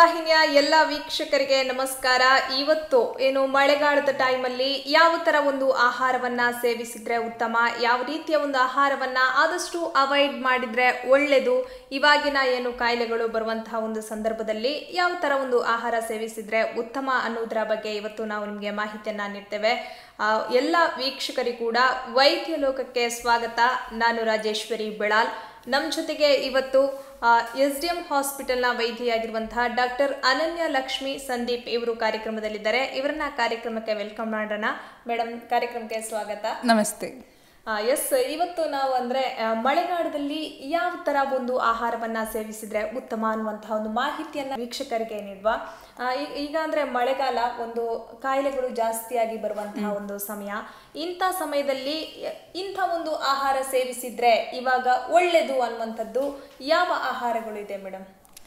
ವಾಹಿನಿಯ ಎಲ್ಲ ವೀಕ್ಷಕರಿಗೆ ನಮಸ್ಕಾರ ಇವತ್ತು ಏನು ಮಳೆಗಾಲದ ಟೈಮಲ್ಲಿ ಯಾವ ತರ ಒಂದು ಆಹಾರವನ್ನ ಸೇವಿಸಿದ್ರೆ ಉತ್ತಮ ಯಾವ ರೀತಿಯ ಒಂದು ಆಹಾರವನ್ನ ಆದಷ್ಟು ಅವಾಯ್ಡ್ ಮಾಡಿದ್ರೆ ಒಳ್ಳೆಯದು ಇವಾಗಿನ ಏನು ಕಾಯಿಲೆಗಳು ಬರುವಂತಹ ಒಂದು ಸಂದರ್ಭದಲ್ಲಿ ಯಾವ ತರ ಒಂದು ಆಹಾರ ಸೇವಿಸಿದ್ರೆ ಉತ್ತಮ ಅನ್ನೋದರ ಬಗ್ಗೆ ಇವತ್ತು ನಾವು ನಿಮಗೆ ಮಾಹಿತಿಯನ್ನ ನೀಡ್ತೇವೆ ಆ, ಎಲ್ಲ ವೀಕ್ಷಕರಿಗೂ ಕೂಡ ವೈದ್ಯ ಲೋಕಕ್ಕೆ ಸ್ವಾಗತ ನಾನು ರಾಜೇಶ್ವರಿ ಬೆಳಾಲ್ ನಮ್ಮ ಜೊತೆಗೆ ಇವತ್ತು ಎಸ್ ಡಿ ಎಂ ಹಾಸ್ಪಿಟಲ್ನ ವೈದ್ಯೆಯಾಗಿರುವಂತಹ ಡಾಕ್ಟರ್ ಅನನ್ಯ ಲಕ್ಷ್ಮಿ ಸಂದೀಪ್ ಇವರು ಕಾರ್ಯಕ್ರಮದಲ್ಲಿದ್ದಾರೆ ಇವರನ್ನ ಕಾರ್ಯಕ್ರಮಕ್ಕೆ ವೆಲ್ಕಮ್ ಮಾಡೋಣ ಮೇಡಮ್ ಕಾರ್ಯಕ್ರಮಕ್ಕೆ ಸ್ವಾಗತ ನಮಸ್ತೆ ಎಸ್ ಇವತ್ತು ನಾವು ಅಂದ್ರೆ ಆ, ಮಳೆಗಾಲದಲ್ಲಿ ಯಾವ ತರ ಒಂದು ಆಹಾರವನ್ನ ಸೇವಿಸಿದ್ರೆ ಉತ್ತಮ ಅನ್ನುವಂತಹ ಒಂದು ಮಾಹಿತಿಯನ್ನ ವೀಕ್ಷಕರಿಗೆ ನೀಡುವ ಆ, ಈ- ಈಗ ಅಂದ್ರೆ ಮಳೆಗಾಲ ಒಂದು ಕಾಯಿಲೆಗಳು ಜಾಸ್ತಿಯಾಗಿ ಬರುವಂತಹ ಒಂದು ಸಮಯ ಇಂಥ ಸಮಯದಲ್ಲಿ ಇಂಥ ಒಂದು ಆಹಾರ ಸೇವಿಸಿದ್ರೆ ಇವಾಗ ಒಳ್ಳೆಯದು ಅನ್ನುವಂಥದ್ದು ಯಾವ ಆಹಾರಗಳು ಇದೆ ಮೇಡಮ್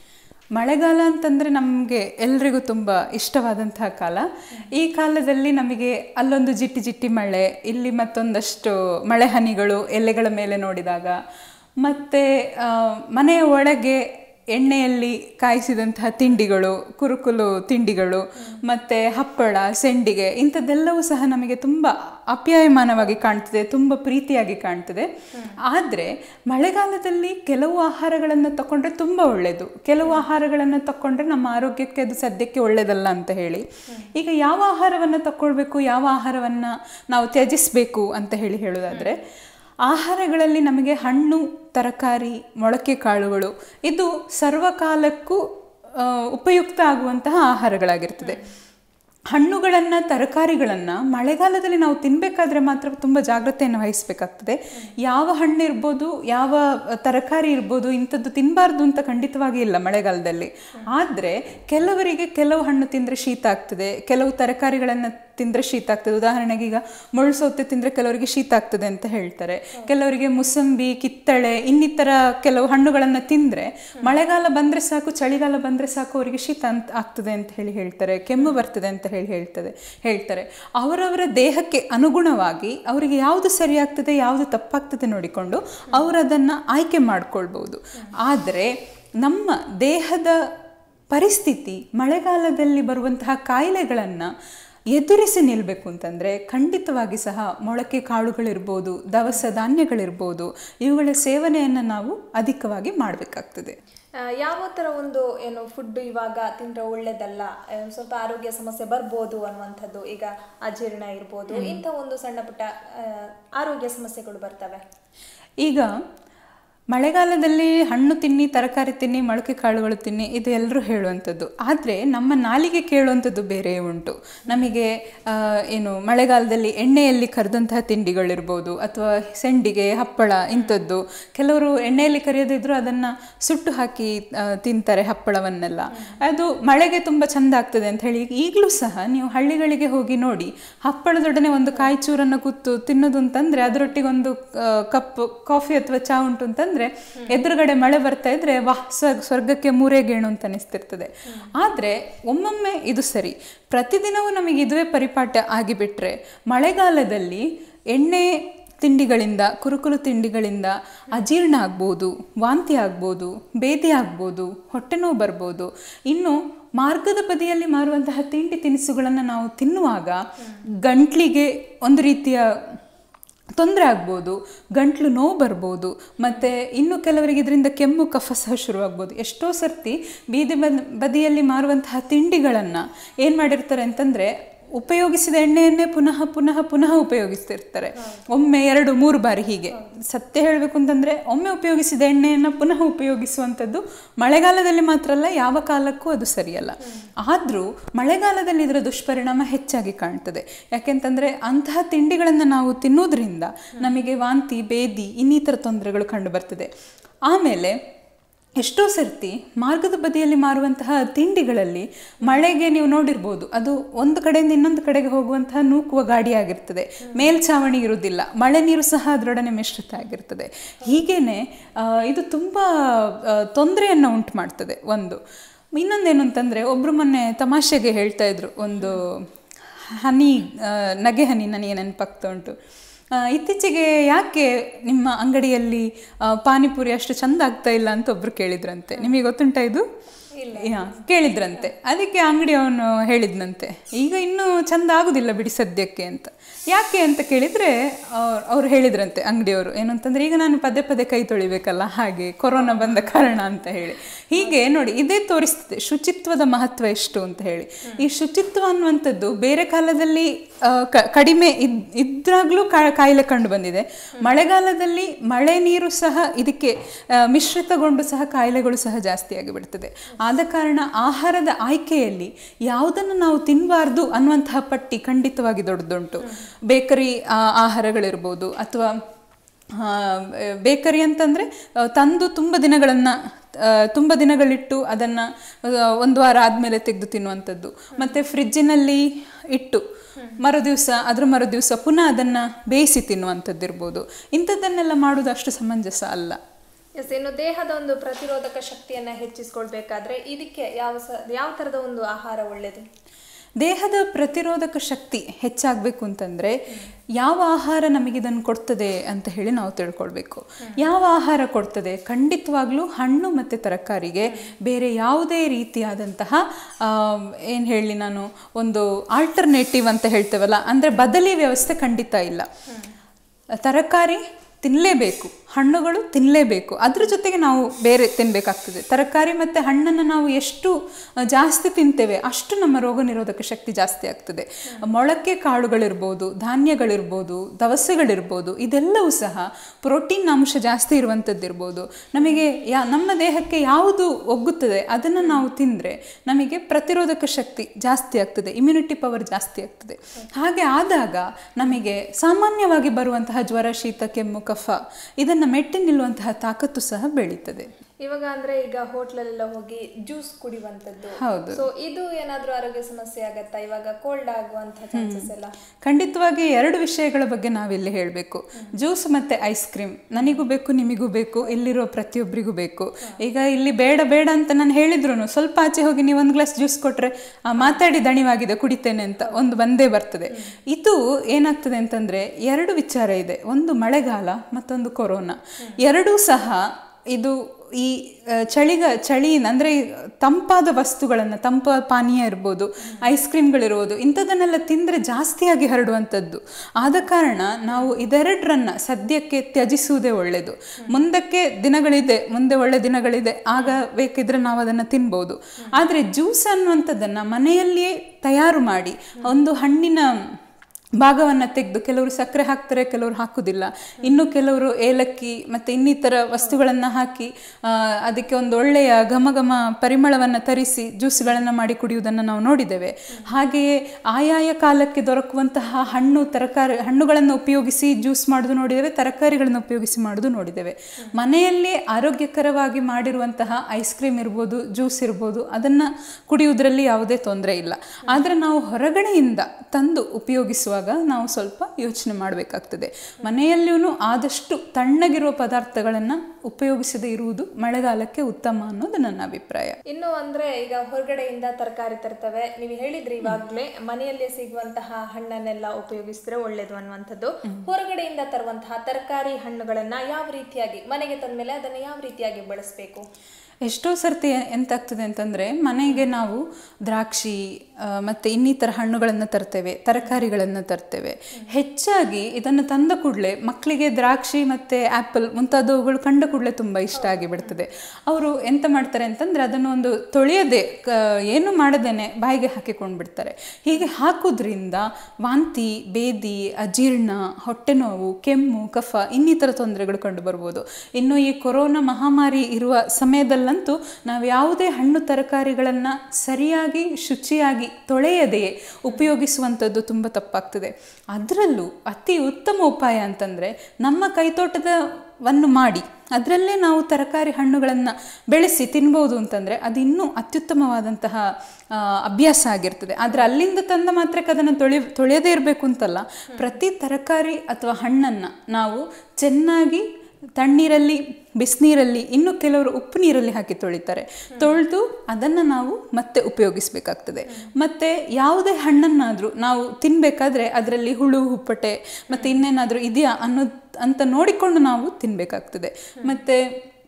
ಮಳೆಗಾಲ ಅಂತಂದರೆ ನಮಗೆ ಎಲ್ರಿಗೂ ತುಂಬ ಇಷ್ಟವಾದಂತಹ ಕಾಲ ಈ ಕಾಲದಲ್ಲಿ ನಮಗೆ ಅಲ್ಲೊಂದು ಜಿಟ್ಟಿ ಜಿಟ್ಟಿ ಮಳೆ ಇಲ್ಲಿ ಮತ್ತೊಂದಷ್ಟು ಮಳೆ ಹನಿಗಳು ಎಲೆಗಳ ಮೇಲೆ ನೋಡಿದಾಗ ಮತ್ತು ಮನೆಯ ಒಳಗೆ ಎಣ್ಣೆಯಲ್ಲಿ ಕಾಯಿಸಿದಂತಹ ತಿಂಡಿಗಳು ಕುರುಕುಲು ತಿಂಡಿಗಳು ಮತ್ತು ಹಪ್ಪಳ ಸೆಂಡಿಗೆ ಇಂಥದ್ದೆಲ್ಲವೂ ಸಹ ನಮಗೆ ತುಂಬ ಅಪ್ಯಾಯಮಾನವಾಗಿ ಕಾಣ್ತದೆ ತುಂಬ ಪ್ರೀತಿಯಾಗಿ ಕಾಣ್ತದೆ ಆದರೆ ಮಳೆಗಾಲದಲ್ಲಿ ಕೆಲವು ಆಹಾರಗಳನ್ನು ತಗೊಂಡ್ರೆ ತುಂಬ ಒಳ್ಳೆಯದು ಕೆಲವು ಆಹಾರಗಳನ್ನು ತಗೊಂಡ್ರೆ ನಮ್ಮ ಆರೋಗ್ಯಕ್ಕೆ ಅದು ಸದ್ಯಕ್ಕೆ ಒಳ್ಳೆಯದಲ್ಲ ಅಂತ ಹೇಳಿ ಈಗ ಯಾವ ಆಹಾರವನ್ನು ತಗೊಳ್ಬೇಕು ಯಾವ ಆಹಾರವನ್ನು ನಾವು ತ್ಯಜಿಸಬೇಕು ಅಂತ ಹೇಳಿ ಹೇಳೋದಾದರೆ ಆಹಾರಗಳಲ್ಲಿ ನಮಗೆ ಹಣ್ಣು ತರಕಾರಿ ಮೊಳಕೆ ಕಾಳುಗಳು ಇದು ಸರ್ವಕಾಲಕ್ಕೂ ಆ, ಉಪಯುಕ್ತ ಆಗುವಂತಹ ಆಹಾರಗಳಾಗಿರ್ತದೆ ಹಣ್ಣುಗಳನ್ನು ತರಕಾರಿಗಳನ್ನು ಮಳೆಗಾಲದಲ್ಲಿ ನಾವು ತಿನ್ನಬೇಕಾದ್ರೆ ಮಾತ್ರ ತುಂಬ ಜಾಗ್ರತೆಯನ್ನು ವಹಿಸಬೇಕಾಗ್ತದೆ ಯಾವ ಹಣ್ಣು ಇರ್ಬೋದು ಯಾವ ತರಕಾರಿ ಇರ್ಬೋದು ಇಂಥದ್ದು ತಿನ್ನಬಾರ್ದು ಅಂತ ಖಂಡಿತವಾಗಿ ಇಲ್ಲ ಮಳೆಗಾಲದಲ್ಲಿ ಆದರೆ ಕೆಲವರಿಗೆ ಕೆಲವು ಹಣ್ಣು ತಿಂದರೆ ಶೀತ ಆಗ್ತದೆ ಕೆಲವು ತರಕಾರಿಗಳನ್ನು ತಿಂದರೆ ಶೀತ ಆಗ್ತದೆ ಉದಾಹರಣೆಗೆ ಈಗ ಮುಳ್ಳು ಸೌತೆ ತಿಂದರೆ ಕೆಲವರಿಗೆ ಶೀತ ಆಗ್ತದೆ ಅಂತ ಹೇಳ್ತಾರೆ ಕೆಲವರಿಗೆ ಮುಸಂಬಿ ಕಿತ್ತಳೆ ಇನ್ನಿತರ ಕೆಲವು ಹಣ್ಣುಗಳನ್ನು ತಿಂದರೆ ಮಳೆಗಾಲ ಬಂದರೆ ಸಾಕು ಚಳಿಗಾಲ ಬಂದರೆ ಸಾಕು ಅವರಿಗೆ ಶೀತ ಅಂತ ಆಗ್ತದೆ ಅಂತ ಹೇಳಿ ಹೇಳ್ತಾರೆ ಕೆಮ್ಮು ಬರ್ತದೆ ಅಂತ ಹೇಳಿ ಹೇಳ್ತದೆ ಹೇಳ್ತಾರೆ ಅವರವರ ದೇಹಕ್ಕೆ ಅನುಗುಣವಾಗಿ ಅವರಿಗೆ ಯಾವುದು ಸರಿಯಾಗ್ತದೆ ಯಾವುದು ತಪ್ಪಾಗ್ತದೆ ನೋಡಿಕೊಂಡು ಅವರು ಅದನ್ನು ಆಯ್ಕೆ ಮಾಡ್ಕೊಳ್ಬೋದು ಆದರೆ ನಮ್ಮ ದೇಹದ ಪರಿಸ್ಥಿತಿ ಮಳೆಗಾಲದಲ್ಲಿ ಬರುವಂತಹ ಕಾಯಿಲೆಗಳನ್ನು ಎದುರಿಸಿ ನಿಲ್ಲಬೇಕು ಅಂತಂದರೆ ಖಂಡಿತವಾಗಿ ಸಹ ಮೊಳಕೆ ಕಾಳುಗಳಿರ್ಬೋದು ದವಸ ಧಾನ್ಯಗಳಿರ್ಬೋದು ಇವುಗಳ ಸೇವನೆಯನ್ನು ನಾವು ಅಧಿಕವಾಗಿ ಮಾಡಬೇಕಾಗ್ತದೆ ಆ, ಯಾವ ತರ ಒಂದು ಏನು ಫುಡ್ ಇವಾಗ ತಿಂದ್ರೆ ಒಳ್ಳೇದಲ್ಲ ಆ, ಸ್ವಲ್ಪ ಆರೋಗ್ಯ ಸಮಸ್ಯೆ ಬರ್ಬೋದು ಅನ್ನುವಂಥದ್ದು ಈಗ ಅಜೀರ್ಣ ಇರ್ಬೋದು ಇಂಥ ಒಂದು ಸಣ್ಣ ಪುಟ್ಟ ಆ, ಆರೋಗ್ಯ ಸಮಸ್ಯೆಗಳು ಬರ್ತವೆ ಈಗ ಮಳೆಗಾಲದಲ್ಲಿ ಹಣ್ಣು ತಿನ್ನಿ ತರಕಾರಿ ತಿನ್ನಿ ಮೊಳಕೆ ಕಾಳುಗಳು ತಿನ್ನಿ ಇದು ಎಲ್ಲರೂ ಹೇಳುವಂಥದ್ದು ಆದರೆ ನಮ್ಮ ನಾಲಿಗೆ ಕೇಳುವಂಥದ್ದು ಬೇರೆ ಉಂಟು ನಮಗೆ ಆ, ಏನು ಮಳೆಗಾಲದಲ್ಲಿ ಎಣ್ಣೆಯಲ್ಲಿ ಕರೆದಂತಹ ತಿಂಡಿಗಳಿರ್ಬೋದು ಅಥವಾ ಸೆಂಡಿಗೆ ಹಪ್ಪಳ ಇಂಥದ್ದು ಕೆಲವರು ಎಣ್ಣೆಯಲ್ಲಿ ಕರಿಯೋದಿದ್ರು ಅದನ್ನು ಸುಟ್ಟು ಹಾಕಿ ಆ, ತಿಂತಾರೆ ಹಪ್ಪಳವನ್ನೆಲ್ಲ ಅದು ಮಳೆಗೆ ತುಂಬ ಚಂದ ಆಗ್ತದೆ ಅಂತ ಹೇಳಿ ಈಗಲೂ ಸಹ ನೀವು ಹಳ್ಳಿಗಳಿಗೆ ಹೋಗಿ ನೋಡಿ ಹಪ್ಪಳದೊಡನೆ ಒಂದು ಕಾಯಿ ಚೂರನ್ನು ಕೂತು ತಿನ್ನೋದು ಅಂತಂದ್ರೆ ಅದರೊಟ್ಟಿಗೆ ಒಂದು ಆ, ಕಪ್ ಕಾಫಿ ಅಥವಾ ಚಾ ಉಂಟು ಅಂತಂದ್ರೆ ಎದುರುಗಡೆ ಮಳೆ ಬರ್ತಾ ಇದ್ರೆ ವಾಹ್ ಸ್ವರ್ಗ ಸ್ವರ್ಗಕ್ಕೆ ಮೂರೇ ಗೇಣು ಅಂತ ಅನಿಸ್ತಿರ್ತದೆ ಆದ್ರೆ ಒಮ್ಮೊಮ್ಮೆ ಇದು ಸರಿ ಪ್ರತಿದಿನವೂ ನಮಗೆ ಇದುವೇ ಪರಿಪಾಠ ಆಗಿಬಿಟ್ರೆ ಮಳೆಗಾಲದಲ್ಲಿ ಎಣ್ಣೆ ತಿಂಡಿಗಳಿಂದ ಕುರುಕುಲು ತಿಂಡಿಗಳಿಂದ ಅಜೀರ್ಣ ಆಗ್ಬೋದು ವಾಂತಿ ಆಗ್ಬೋದು ಬೇದಿ ಆಗ್ಬೋದು ಹೊಟ್ಟೆ ನೋವು ಬರ್ಬೋದು ಇನ್ನು ಮಾರ್ಗದ ಬದಿಯಲ್ಲಿ ಮಾರುವಂತಹ ತಿಂಡಿ ತಿನಿಸುಗಳನ್ನು ನಾವು ತಿನ್ನುವಾಗ ಗಂಟ್ಲಿಗೆ ಒಂದು ರೀತಿಯ ತೊಂದರೆ ಆಗ್ಬೋದು ಗಂಟ್ಲು ನೋವು ಬರ್ಬೋದು ಮತ್ತು ಇನ್ನು ಕೆಲವರಿಗೆ ಇದರಿಂದ ಕೆಮ್ಮು ಕಫ ಸಹ ಶುರುವಾಗ್ಬೋದು ಎಷ್ಟೋ ಸರ್ತಿ ಬೀದಿ ಬದ್ ಬದಿಯಲ್ಲಿ ಮಾರುವಂತಹ ತಿಂಡಿಗಳನ್ನು ಏನು ಮಾಡಿರ್ತಾರೆ ಅಂತಂದರೆ ಉಪಯೋಗಿಸಿದ ಎಣ್ಣೆಯನ್ನೇ ಪುನಃ ಪುನಃ ಪುನಃ ಉಪಯೋಗಿಸ್ತಿರ್ತಾರೆ ಒಮ್ಮೆ ಎರಡು ಮೂರು ಬಾರಿ ಹೀಗೆ ಸತ್ಯ ಹೇಳಬೇಕು ಅಂತಂದರೆ ಒಮ್ಮೆ ಉಪಯೋಗಿಸಿದ ಎಣ್ಣೆಯನ್ನು ಪುನಃ ಉಪಯೋಗಿಸುವಂಥದ್ದು ಮಳೆಗಾಲದಲ್ಲಿ ಮಾತ್ರ ಅಲ್ಲ ಯಾವ ಕಾಲಕ್ಕೂ ಅದು ಸರಿಯಲ್ಲ ಆದರೂ ಮಳೆಗಾಲದಲ್ಲಿ ಇದರ ದುಷ್ಪರಿಣಾಮ ಹೆಚ್ಚಾಗಿ ಕಾಣ್ತದೆ ಯಾಕೆಂತಂದರೆ ಅಂತಹ ತಿಂಡಿಗಳನ್ನು ನಾವು ತಿನ್ನೋದ್ರಿಂದ ನಮಗೆ ವಾಂತಿ ಬೇದಿ ಇನ್ನಿತರ ತೊಂದರೆಗಳು ಕಂಡು ಬರ್ತದೆ ಆಮೇಲೆ ಎಷ್ಟೋ ಸರ್ತಿ ಮಾರ್ಗದ ಬದಿಯಲ್ಲಿ ಮಾರುವಂತಹ ತಿಂಡಿಗಳಲ್ಲಿ ಮಳೆಗೆ ನೀವು ನೋಡಿರ್ಬೋದು ಅದು ಒಂದು ಕಡೆಯಿಂದ ಇನ್ನೊಂದು ಕಡೆಗೆ ಹೋಗುವಂತಹ ನೂಕುವ ಗಾಡಿ ಆಗಿರ್ತದೆ ಮೇಲ್ಛಾವಣಿ ಇರುವುದಿಲ್ಲ ಮಳೆ ನೀರು ಸಹ ಅದರೊಡನೆ ಮಿಶ್ರಿತ ಆಗಿರ್ತದೆ ಹೀಗೇನೆ ಆ, ಇದು ತುಂಬ ತೊಂದರೆಯನ್ನು ಉಂಟು ಮಾಡ್ತದೆ ಒಂದು ಇನ್ನೊಂದೇನು ಅಂತಂದರೆ ಒಬ್ಬರು ಮೊನ್ನೆ ತಮಾಷೆಗೆ ಹೇಳ್ತಾ ಇದ್ರು ಒಂದು ಹನಿ ಆ, ನಗೆ ಹನಿ ನನಗೆ ನೆನಪಾಗ್ತಾ ಉಂಟು ಆ, ಇತ್ತೀಚೆಗೆ ಯಾಕೆ ನಿಮ್ಮ ಅಂಗಡಿಯಲ್ಲಿ ಆ, ಪಾನಿಪುರಿ ಅಷ್ಟು ಚಂದ ಆಗ್ತಾ ಇಲ್ಲ ಅಂತ ಒಬ್ರು ಕೇಳಿದ್ರಂತೆ ನಿಮಗೆ ಗೊತ್ತುಂಟ ಇದು ಯಾ, ಕೇಳಿದ್ರಂತೆ ಅದಕ್ಕೆ ಅಂಗಡಿಯವನು ಹೇಳಿದ್ನಂತೆ ಈಗ ಇನ್ನೂ ಚಂದ ಆಗುದಿಲ್ಲ ಬಿಡಿ ಸದ್ಯಕ್ಕೆ ಅಂತ ಯಾಕೆ ಅಂತ ಕೇಳಿದ್ರೆ ಅವ್ರು ಹೇಳಿದ್ರಂತೆ ಅಂಗಡಿಯವರು ಏನು ಅಂತಂದ್ರೆ ಈಗ ನಾನು ಪದೇ ಪದೇ ಕೈ ತೊಳಿಬೇಕಲ್ಲ ಹಾಗೆ ಕೊರೋನಾ ಬಂದ ಕಾರಣ ಅಂತ ಹೇಳಿ ಹೀಗೆ ನೋಡಿ ಇದೇ ತೋರಿಸ್ತದೆ ಶುಚಿತ್ವದ ಮಹತ್ವ ಎಷ್ಟು ಅಂತ ಹೇಳಿ ಈ ಶುಚಿತ್ವ ಅನ್ನುವಂಥದ್ದು ಬೇರೆ ಕಾಲದಲ್ಲಿ ಆ, ಕ- ಕಡಿಮೆ ಇದ್ ಇದ್ರಾಗ್ಲೂ ಕಾ- ಕಾಯಿಲೆ ಕಂಡು ಬಂದಿದೆ ಮಳೆಗಾಲದಲ್ಲಿ ಮಳೆ ನೀರು ಸಹ ಇದಕ್ಕೆ ಆ, ಮಿಶ್ರಿತಗೊಂಡು ಸಹ ಕಾಯಿಲೆಗಳು ಸಹ ಜಾಸ್ತಿಯಾಗಿ ಬಿಡ್ತದೆ ಆದ ಕಾರಣ ಆಹಾರದ ಆಯ್ಕೆಯಲ್ಲಿ ಯಾವುದನ್ನು ನಾವು ತಿನ್ನಬಾರ್ದು ಅನ್ನುವಂತಹ ಪಟ್ಟಿ ಖಂಡಿತವಾಗಿ ದೊಡ್ಡದುಂಟು ಬೇಕರಿ ಆ, ಆಹಾರಗಳಿರ್ಬೋದು ಅಥವಾ ಆ, ಬೇಕರಿ ಅಂತಂದರೆ ತಂದು ತುಂಬ ದಿನಗಳನ್ನು ತುಂಬ ದಿನಗಳಿಟ್ಟು ಅದನ್ನು ಒಂದು ವಾರ ಆದಮೇಲೆ ತೆಗೆದು ತಿನ್ನುವಂಥದ್ದು ಮತ್ತು ಫ್ರಿಜ್ಜಿನಲ್ಲಿ ಇಟ್ಟು ಮರುದಿವಸ ಅದ್ರ ಮರುದಿವಸ ಪುನಃ ಅದನ್ನು ಬೇಯಿಸಿ ತಿನ್ನುವಂಥದ್ದು ಇರ್ಬೋದು ಇಂಥದ್ದನ್ನೆಲ್ಲ ಮಾಡೋದು ಅಷ್ಟು ಸಮಂಜಸ ಅಲ್ಲ ಎಸ್ ಇನ್ನು ದೇಹದ ಒಂದು ಪ್ರತಿರೋಧಕ ಶಕ್ತಿಯನ್ನ ಹೆಚ್ಚಿಸ್ಕೊಳ್ಬೇಕಾದ್ರೆ ಇದಕ್ಕೆ ಯಾವ ಸ ಯಾವ ತರದ ಒಂದು ಆಹಾರ ಒಳ್ಳೇದು ದೇಹದ ಪ್ರತಿರೋಧಕ ಶಕ್ತಿ ಹೆಚ್ಚಾಗಬೇಕು ಅಂತಂದರೆ ಯಾವ ಆಹಾರ ನಮಗೆ ಇದನ್ನು ಕೊಡ್ತದೆ ಅಂತ ಹೇಳಿ ನಾವು ತಿಳ್ಕೊಳ್ಬೇಕು ಯಾವ ಆಹಾರ ಕೊಡ್ತದೆ ಖಂಡಿತವಾಗ್ಲೂ ಹಣ್ಣು ಮತ್ತು ತರಕಾರಿಗೆ ಬೇರೆ ಯಾವುದೇ ರೀತಿಯಾದಂತಹ ಏನು ಹೇಳಿ ನಾನು ಒಂದು ಆಲ್ಟರ್ನೇಟಿವ್ ಅಂತ ಹೇಳ್ತೇವಲ್ಲ ಅಂದರೆ ಬದಲಿ ವ್ಯವಸ್ಥೆ ಖಂಡಿತ ಇಲ್ಲ ತರಕಾರಿ ತಿನ್ನಲೇಬೇಕು ಹಣ್ಣುಗಳು ತಿನ್ನಲೇಬೇಕು ಅದ್ರ ಜೊತೆಗೆ ನಾವು ಬೇರೆ ತಿನ್ನಬೇಕಾಗ್ತದೆ ತರಕಾರಿ ಮತ್ತು ಹಣ್ಣನ್ನು ನಾವು ಎಷ್ಟು ಆ, ಜಾಸ್ತಿ ತಿಂತೇವೆ ಅಷ್ಟು ನಮ್ಮ ರೋಗ ನಿರೋಧಕ ಶಕ್ತಿ ಜಾಸ್ತಿ ಆಗ್ತದೆ ಮೊಳಕೆ ಕಾಳುಗಳಿರ್ಬೋದು ಧಾನ್ಯಗಳಿರ್ಬೋದು ದವಸಗಳಿರ್ಬೋದು ಇದೆಲ್ಲವೂ ಸಹ ಪ್ರೋಟೀನ್ ಅಂಶ ಜಾಸ್ತಿ ಇರುವಂಥದ್ದಿರ್ಬೋದು ನಮಗೆ ಯಾ ನಮ್ಮ ದೇಹಕ್ಕೆ ಯಾವುದು ಒಗ್ಗುತ್ತದೆ ಅದನ್ನು ನಾವು ತಿಂದರೆ ನಮಗೆ ಪ್ರತಿರೋಧಕ ಶಕ್ತಿ ಜಾಸ್ತಿ ಆಗ್ತದೆ ಇಮ್ಯುನಿಟಿ ಪವರ್ ಜಾಸ್ತಿ ಆಗ್ತದೆ ಹಾಗೆ ಆದಾಗ ನಮಗೆ ಸಾಮಾನ್ಯವಾಗಿ ಬರುವಂತಹ ಜ್ವರ ಶೀತ ಕೆಮ್ಮು ಕಫ ಇದನ್ನು ಮೆಟ್ಟಿ ನಿಲ್ಲುವಂತಹ ತಾಕತ್ತು ಸಹ ಬೆಳೀತದೆ ಇವಾಗ ಅಂದ್ರೆ ಈಗ ಹೋಟ್ಲಲ್ಲೆಲ್ಲ ಹೋಗಿ ಜ್ಯೂಸ್ ಕುಡಿಯುವಂತದ್ದು ಹೌದು. ಸೊ ಇದು ಏನಾದ್ರೂ ಆರೋಗ್ಯ ಸಮಸ್ಯೆ ಆಗತ್ತಾ ಇವಾಗ ಕೋಲ್ಡ್ ಆಗುವಂತ ಚಾನ್ಸಸ್ ಎಲ್ಲ ಖಂಡಿತವಾಗಿ ಎರಡು ವಿಷಯಗಳ ಬಗ್ಗೆ ನಾವಿಲ್ಲಿ ಹೇಳಬೇಕು ಜ್ಯೂಸ್ ಮತ್ತು ಐಸ್ ಕ್ರೀಮ್ ನನಗೂ ಬೇಕು ನಿಮಗೂ ಬೇಕು ಇಲ್ಲಿರೋ ಪ್ರತಿಯೊಬ್ಬರಿಗೂ ಬೇಕು ಈಗ ಇಲ್ಲಿ ಬೇಡ ಬೇಡ ಅಂತ ನಾನು ಹೇಳಿದ್ರು ಸ್ವಲ್ಪ ಆಚೆ ಹೋಗಿ ನೀವು ಒಂದು ಗ್ಲಾಸ್ ಜ್ಯೂಸ್ ಕೊಟ್ಟರೆ ಮಾತಾಡಿ ದಣಿವಾಗಿದೆ ಕುಡಿತೇನೆ ಅಂತ ಒಂದು ಬಂದೇ ಬರ್ತದೆ ಇದು ಏನಾಗ್ತದೆ ಅಂತಂದರೆ ಎರಡು ವಿಚಾರ ಇದೆ ಒಂದು ಮಳೆಗಾಲ ಮತ್ತೊಂದು ಕೊರೋನಾ ಎರಡೂ ಸಹ ಇದು ಈ ಆ, ಚಳಿಗ ಚಳಿ ಅಂದರೆ ತಂಪಾದ ವಸ್ತುಗಳನ್ನು ತಂಪ ಪಾನೀಯ ಇರ್ಬೋದು ಐಸ್ ಕ್ರೀಮ್ಗಳಿರ್ಬೋದು ಇಂಥದ್ದನ್ನೆಲ್ಲ ತಿಂದರೆ ಜಾಸ್ತಿಯಾಗಿ ಹರಡುವಂಥದ್ದು ಆದ ಕಾರಣ ನಾವು ಇದೆರಡರನ್ನ ಸದ್ಯಕ್ಕೆ ತ್ಯಜಿಸುವುದೇ ಒಳ್ಳೆಯದು ಮುಂದಕ್ಕೆ ದಿನಗಳಿದೆ ಮುಂದೆ ಒಳ್ಳೆ ದಿನಗಳಿದೆ ಆಗ ಬೇಕಿದ್ರೆ ನಾವು ಅದನ್ನು ತಿನ್ಬೋದು ಆದರೆ ಜ್ಯೂಸ್ ಅನ್ನುವಂಥದ್ದನ್ನು ಮನೆಯಲ್ಲಿಯೇ ತಯಾರು ಮಾಡಿ ಒಂದು ಹಣ್ಣಿನ ಭಾಗವನ್ನು ತೆಗೆದು ಕೆಲವರು ಸಕ್ಕರೆ ಹಾಕ್ತಾರೆ ಕೆಲವರು ಹಾಕುವುದಿಲ್ಲ ಇನ್ನು ಕೆಲವರು ಏಲಕ್ಕಿ ಮತ್ತು ಇನ್ನಿತರ ವಸ್ತುಗಳನ್ನು ಹಾಕಿ ಆ, ಅದಕ್ಕೆ ಒಂದು ಒಳ್ಳೆಯ ಘಮ ಘಮ ಪರಿಮಳವನ್ನು ತರಿಸಿ ಜ್ಯೂಸ್ಗಳನ್ನು ಮಾಡಿ ಕುಡಿಯುವುದನ್ನು ನಾವು ನೋಡಿದ್ದೇವೆ ಹಾಗೆಯೇ ಆಯಾಯ ಕಾಲಕ್ಕೆ ದೊರಕುವಂತಹ ಹಣ್ಣು ತರಕಾರಿ ಹಣ್ಣುಗಳನ್ನು ಉಪಯೋಗಿಸಿ ಜ್ಯೂಸ್ ಮಾಡೋದು ನೋಡಿದ್ದೇವೆ ತರಕಾರಿಗಳನ್ನು ಉಪಯೋಗಿಸಿ ಮಾಡೋದು ನೋಡಿದ್ದೇವೆ ಮನೆಯಲ್ಲೇ ಆರೋಗ್ಯಕರವಾಗಿ ಮಾಡಿರುವಂತಹ ಐಸ್ ಕ್ರೀಮ್ ಇರ್ಬೋದು ಜ್ಯೂಸ್ ಇರ್ಬೋದು ಅದನ್ನು ಕುಡಿಯುವುದರಲ್ಲಿ ಯಾವುದೇ ತೊಂದರೆ ಇಲ್ಲ ಆದರೆ ನಾವು ಹೊರಗಡೆಯಿಂದ ತಂದು ಉಪಯೋಗಿಸುವಾಗ ನಾವು ಸ್ವಲ್ಪ ಯೋಚನೆ ಮಾಡಬೇಕಾಗ್ತದೆ ಮನೆಯಲ್ಲಿಯೂ ಆದಷ್ಟು ತಣ್ಣಗಿರುವ ಪದಾರ್ಥಗಳನ್ನು ಉಪಯೋಗಿಸದೇ ಇರುವುದು ಮಳೆಗಾಲಕ್ಕೆ ಉತ್ತಮ ಅನ್ನೋದು ನನ್ನ ಅಭಿಪ್ರಾಯ ಇನ್ನು ಅಂದ್ರೆ ಈಗ ಹೊರಗಡೆಯಿಂದ ತರಕಾರಿ ತರ್ತವೆ ನೀವು ಹೇಳಿದ್ರಿ ಇವಾಗ್ಲೇ ಮನೆಯಲ್ಲೇ ಸಿಗುವಂತಹ ಹಣ್ಣನ್ನೆಲ್ಲ ಉಪಯೋಗಿಸಿದ್ರೆ ಒಳ್ಳೇದು ಅನ್ನುವಂಥದ್ದು ಹೊರಗಡೆಯಿಂದ ತರುವಂತಹ ತರಕಾರಿ ಹಣ್ಣುಗಳನ್ನ ಯಾವ ರೀತಿಯಾಗಿ ಮನೆಗೆ ತಂದ್ಮೇಲೆ ಅದನ್ನ ಯಾವ ರೀತಿಯಾಗಿ ಬಳಸಬೇಕು ಎಷ್ಟೋ ಸರ್ತಿ ಎ- ಎಂತಾಗ್ತದೆ ಅಂತಂದರೆ ಮನೆಗೆ ನಾವು ದ್ರಾಕ್ಷಿ ಆ, ಮತ್ತು ಇನ್ನಿತರ ಹಣ್ಣುಗಳನ್ನು ತರ್ತೇವೆ ತರಕಾರಿಗಳನ್ನು ತರ್ತೇವೆ ಹೆಚ್ಚಾಗಿ ಇದನ್ನು ತಂದ ಕೂಡಲೇ ಮಕ್ಕಳಿಗೆ ದ್ರಾಕ್ಷಿ ಮತ್ತು ಆ್ಯಪಲ್ ಮುಂತಾದವುಗಳು ಕಂಡ ಕೂಡಲೇ ತುಂಬ ಇಷ್ಟ ಆಗಿಬಿಡ್ತದೆ ಅವರು ಎಂತ ಮಾಡ್ತಾರೆ ಅಂತಂದರೆ ಅದನ್ನು ಒಂದು ತೊಳೆಯದೆ ಕ ಏನು ಮಾಡದೇನೆ ಬಾಯಿಗೆ ಹಾಕಿಕೊಂಡು ಬಿಡ್ತಾರೆ ಹೀಗೆ ಹಾಕೋದ್ರಿಂದ ವಾಂತಿ ಬೇದಿ ಅಜೀರ್ಣ ಹೊಟ್ಟೆ ನೋವು ಕೆಮ್ಮು ಕಫ ಇನ್ನಿತರ ತೊಂದರೆಗಳು ಕಂಡು ಬರ್ಬೋದು ಇನ್ನು ಈ ಕೊರೋನಾ ಮಹಾಮಾರಿ ಇರುವ ಸಮಯದಲ್ಲಂತೂ ನಾವು ಯಾವುದೇ ಹಣ್ಣು ತರಕಾರಿಗಳನ್ನು ಸರಿಯಾಗಿ ಶುಚಿಯಾಗಿ ತೊಳೆಯದೆಯೇ ಉಪಯೋಗಿಸುವಂಥದ್ದು ತುಂಬ ತಪ್ಪಾಗ್ತದೆ ಅದರಲ್ಲೂ ಅತಿ ಉತ್ತಮ ಉಪಾಯ ಅಂತಂದರೆ ನಮ್ಮ ಕೈತೋಟದವನ್ನು ಮಾಡಿ ಅದರಲ್ಲೇ ನಾವು ತರಕಾರಿ ಹಣ್ಣುಗಳನ್ನು ಬೆಳೆಸಿ ತಿನ್ಬೋದು ಅಂತಂದರೆ ಅದು ಇನ್ನೂ ಅತ್ಯುತ್ತಮವಾದಂತಹ ಆ, ಅಭ್ಯಾಸ ಆಗಿರ್ತದೆ ಆದರೆ ಅಲ್ಲಿಂದ ತಂದ ಮಾತ್ರಕ್ಕೆ ಅದನ್ನು ತೊಳಿ ತೊಳೆಯದೇ ಇರಬೇಕು ಅಂತಲ್ಲ ಪ್ರತಿ ತರಕಾರಿ ಅಥವಾ ಹಣ್ಣನ್ನು ನಾವು ಚೆನ್ನಾಗಿ ತಣ್ಣೀರಲ್ಲಿ ಬಿಸಿನೀರಲ್ಲಿ ಇನ್ನು ಕೆಲವರು ಉಪ್ಪು ನೀರಲ್ಲಿ ಹಾಕಿ ತೊಳಿತಾರೆ ತೊಳೆದು ಅದನ್ನು ನಾವು ಮತ್ತೆ ಉಪಯೋಗಿಸಬೇಕಾಗ್ತದೆ ಮತ್ತು ಯಾವುದೇ ಹಣ್ಣನ್ನಾದರೂ ನಾವು ತಿನ್ನಬೇಕಾದ್ರೆ ಅದರಲ್ಲಿ ಹುಳು ಹುಪ್ಪಟೆ ಮತ್ತು ಇನ್ನೇನಾದರೂ ಇದೆಯಾ ಅನ್ನೋದು ಅಂತ ನೋಡಿಕೊಂಡು ನಾವು ತಿನ್ನಬೇಕಾಗ್ತದೆ ಮತ್ತು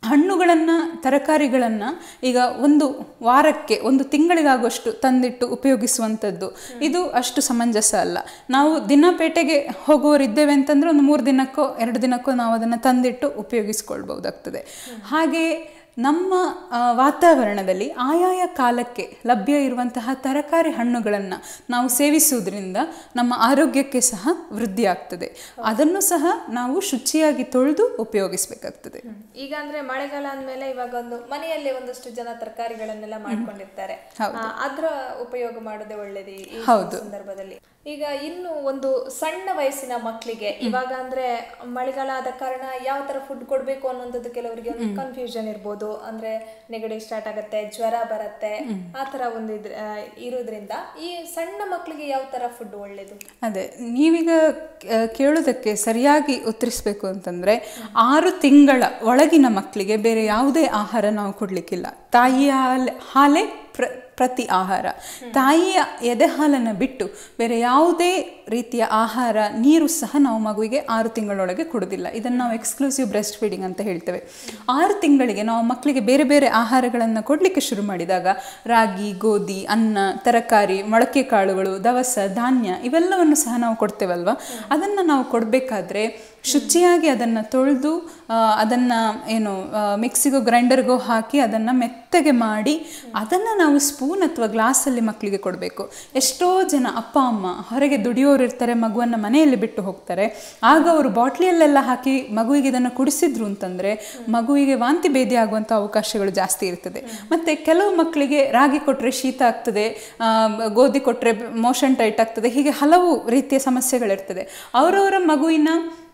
ಹಣ್ಣುಗಳನ್ನು ತರಕಾರಿಗಳನ್ನು ಈಗ ಒಂದು ವಾರಕ್ಕೆ ಒಂದು ತಿಂಗಳಿಗಾಗುವಷ್ಟು ತಂದಿಟ್ಟು ಉಪಯೋಗಿಸುವಂಥದ್ದು ಇದು ಅಷ್ಟು ಸಮಂಜಸ ಅಲ್ಲ ನಾವು ದಿನ ಪೇಟೆಗೆ ಹೋಗುವವರಿದ್ದೇವೆ ಅಂತಂದರೆ ಒಂದು ಮೂರು ದಿನಕ್ಕೋ ಎರಡು ದಿನಕ್ಕೋ ನಾವು ಅದನ್ನು ತಂದಿಟ್ಟು ಉಪಯೋಗಿಸ್ಕೊಳ್ಬಹುದಾಗ್ತದೆ ಹಾಗೆಯೇ ನಮ್ಮ ಆ, ವಾತಾವರಣದಲ್ಲಿ ಆಯಾಯ ಕಾಲಕ್ಕೆ ಲಭ್ಯ ಇರುವಂತಹ ತರಕಾರಿ ಹಣ್ಣುಗಳನ್ನು ನಾವು ಸೇವಿಸುವುದರಿಂದ ನಮ್ಮ ಆರೋಗ್ಯಕ್ಕೆ ಸಹ ವೃದ್ಧಿ ಆಗ್ತದೆ ಅದನ್ನು ಸಹ ನಾವು ಶುಚಿಯಾಗಿ ತೊಳೆದು ಉಪಯೋಗಿಸಬೇಕಾಗ್ತದೆ ಈಗ ಅಂದ್ರೆ ಮಳೆಗಾಲ ಅಂದ್ಮೇಲೆ ಇವಾಗ ಒಂದು ಮನೆಯಲ್ಲೇ ಒಂದಷ್ಟು ಜನ ತರಕಾರಿಗಳನ್ನೆಲ್ಲ ಮಾಡ್ಕೊಂಡಿರ್ತಾರೆ ಆ, ಅದ್ರ ಉಪಯೋಗ ಮಾಡೋದೇ ಒಳ್ಳೇದು ಈ ಸಂದರ್ಭದಲ್ಲಿ ಈಗ ಇನ್ನು ಒಂದು ಸಣ್ಣ ವಯಸ್ಸಿನ ಮಕ್ಕಳಿಗೆ ಇವಾಗ ಅಂದ್ರೆ ಮಳೆಗಾಲ ಆದ ಕಾರಣ ಯಾವ ತರ ಫುಡ್ ಕೊಡ್ಬೇಕು ಅನ್ನೋಂಥದ್ದು ಕೆಲವರಿಗೆ ಒಂದು ಕನ್ಫ್ಯೂಷನ್ ಇರ್ಬೋದು ಅಂದ್ರೆ ನೆಗಡಿ ಸ್ಟಾರ್ಟ್ ಆಗತ್ತೆ ಜ್ವರ ಬರತ್ತೆ ಆ ತರ ಒಂದು ಇದ್ರ ಆ, ಇರೋದ್ರಿಂದ ಈ ಸಣ್ಣ ಮಕ್ಕಳಿಗೆ ಯಾವ ತರ ಫುಡ್ ಒಳ್ಳೇದು ಅದೇ ನೀವೀಗ ಆ, ಕೇಳೋದಕ್ಕೆ ಸರಿಯಾಗಿ ಉತ್ತರಿಸಬೇಕು ಅಂತಂದರೆ ಆರು ತಿಂಗಳ ಒಳಗಿನ ಮಕ್ಕಳಿಗೆ ಬೇರೆ ಯಾವುದೇ ಆಹಾರ ನಾವು ಕೊಡಲಿಕ್ಕಿಲ್ಲ ತಾಯಿಯ ಹಾಲ್- ಹಾಲೇ ಪ್ರ ಪ್ರತಿ ಆಹಾರ ತಾಯಿಯ ಎದೆ ಹಾಲನ್ನು ಬಿಟ್ಟು ಬೇರೆ ಯಾವುದೇ ರೀತಿಯ ಆಹಾರ ನೀರು ಸಹ ನಾವು ಮಗುವಿಗೆ ಆರು ತಿಂಗಳೊಳಗೆ ಕೊಡೋದಿಲ್ಲ ಇದನ್ನು ನಾವು ಎಕ್ಸ್ಕ್ಲೂಸಿವ್ ಬ್ರೆಸ್ಟ್ ಫೀಡಿಂಗ್ ಅಂತ ಹೇಳ್ತೇವೆ ಆರು ತಿಂಗಳಿಗೆ ನಾವು ಮಕ್ಕಳಿಗೆ ಬೇರೆ ಬೇರೆ ಆಹಾರಗಳನ್ನು ಕೊಡಲಿಕ್ಕೆ ಶುರು ಮಾಡಿದಾಗ ರಾಗಿ ಗೋಧಿ ಅನ್ನ ತರಕಾರಿ ಮೊಳಕೆ ಕಾಳುಗಳು ದವಸ ಧಾನ್ಯ ಇವೆಲ್ಲವನ್ನು ಸಹ ನಾವು ಕೊಡ್ತೇವಲ್ವ ಅದನ್ನು ನಾವು ಕೊಡಬೇಕಾದ್ರೆ ಶುಚಿಯಾಗಿ ಅದನ್ನು ತೊಳೆದು ಅದನ್ನು ಏನು ಆ, ಮಿಕ್ಸಿಗೋ ಗ್ರೈಂಡರ್ಗೋ ಹಾಕಿ ಅದನ್ನು ಮೆತ್ತಗೆ ಮಾಡಿ ಅದನ್ನು ನಾವು ಸ್ಪೂನ್ ಅಥವಾ ಗ್ಲಾಸಲ್ಲಿ ಮಕ್ಕಳಿಗೆ ಕೊಡಬೇಕು ಎಷ್ಟೋ ಜನ ಅಪ್ಪ ಅಮ್ಮ ಹೊರಗೆ ದುಡಿಯೋರು ಇರ್ತಾರೆ ಮಗುವನ್ನು ಮನೆಯಲ್ಲಿ ಬಿಟ್ಟು ಹೋಗ್ತಾರೆ ಆಗ ಅವರು ಬಾಟ್ಲಿಯಲ್ಲೆಲ್ಲ ಹಾಕಿ ಮಗುವಿಗೆ ಇದನ್ನು ಕುಡಿಸಿದ್ರು ಅಂತಂದರೆ ಮಗುವಿಗೆ ವಾಂತಿ ಭೇದಿ ಆಗುವಂಥ ಅವಕಾಶಗಳು ಜಾಸ್ತಿ ಇರ್ತದೆ ಮತ್ತು ಕೆಲವು ಮಕ್ಕಳಿಗೆ ರಾಗಿ ಕೊಟ್ಟರೆ ಶೀತ ಆಗ್ತದೆ ಆ, ಗೋಧಿ ಕೊಟ್ಟರೆ ಮೋಷನ್ ಟೈಟ್ ಆಗ್ತದೆ ಹೀಗೆ ಹಲವು ರೀತಿಯ ಸಮಸ್ಯೆಗಳಿರ್ತದೆ ಅವರವರ ಮಗುವಿನ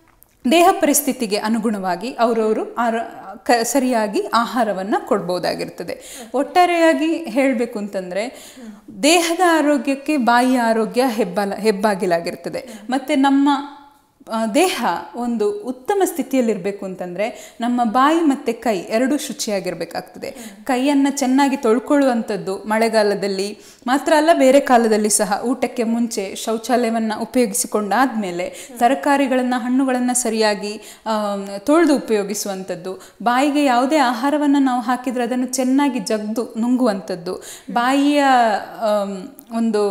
ದೇಹ ಪರಿಸ್ಥಿತಿಗೆ ಅನುಗುಣವಾಗಿ ಅವರವರು ಆರ ಕ ಸರಿಯಾಗಿ ಆಹಾರವನ್ನು ಕೊಡ್ಬೋದಾಗಿರ್ತದೆ ಒಟ್ಟಾರೆಯಾಗಿ ಹೇಳಬೇಕು ಅಂತಂದರೆ ದೇಹದ ಆರೋಗ್ಯಕ್ಕೆ ಬಾಯಿಯ ಆರೋಗ್ಯ ಹೆಬ್ಬಲ ಹೆಬ್ಬಾಗಿಲಾಗಿರ್ತದೆ ಮತ್ತು ನಮ್ಮ ಆ, ದೇಹ ಒಂದು ಉತ್ತಮ ಸ್ಥಿತಿಯಲ್ಲಿರಬೇಕು ಅಂತಂದರೆ ನಮ್ಮ ಬಾಯಿ ಮತ್ತು ಕೈ ಎರಡೂ ಶುಚಿಯಾಗಿರಬೇಕಾಗ್ತದೆ ಕೈಯನ್ನು ಚೆನ್ನಾಗಿ ತೊಳ್ಕೊಳ್ಳುವಂಥದ್ದು ಮಳೆಗಾಲದಲ್ಲಿ ಮಾತ್ರ ಅಲ್ಲ ಬೇರೆ ಕಾಲದಲ್ಲಿ ಸಹ ಊಟಕ್ಕೆ ಮುಂಚೆ ಶೌಚಾಲಯವನ್ನು ಉಪಯೋಗಿಸಿಕೊಂಡಾದಮೇಲೆ ತರಕಾರಿಗಳನ್ನು ಹಣ್ಣುಗಳನ್ನು ಸರಿಯಾಗಿ ಆಮ್, ತೊಳೆದು ಉಪಯೋಗಿಸುವಂಥದ್ದು ಬಾಯಿಗೆ ಯಾವುದೇ ಆಹಾರವನ್ನು ನಾವು ಹಾಕಿದರೆ ಅದನ್ನು ಚೆನ್ನಾಗಿ ಜಗ್ದು ನುಂಗುವಂಥದ್ದು ಬಾಯಿಯ ಆಮ್, ಒಂದು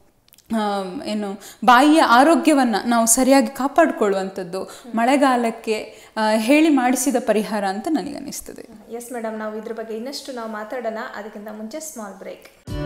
ಆಮ್, ಏನು ಬಾಯಿಯ ಆರೋಗ್ಯವನ್ನು ನಾವು ಸರಿಯಾಗಿ ಕಾಪಾಡಿಕೊಳ್ಳುವಂಥದ್ದು ಮಳೆಗಾಲಕ್ಕೆ ಆ, ಹೇಳಿ ಮಾಡಿಸಿದ ಪರಿಹಾರ ಅಂತ ನನಗನ್ನಿಸ್ತದೆ ಎಸ್ ಮೇಡಮ್ ನಾವು ಇದ್ರ ಬಗ್ಗೆ ಇನ್ನಷ್ಟು ನಾವು ಮಾತಾಡೋಣ ಅದಕ್ಕಿಂತ ಮುಂಚೆ ಸ್ಮಾಲ್ ಬ್ರೇಕ್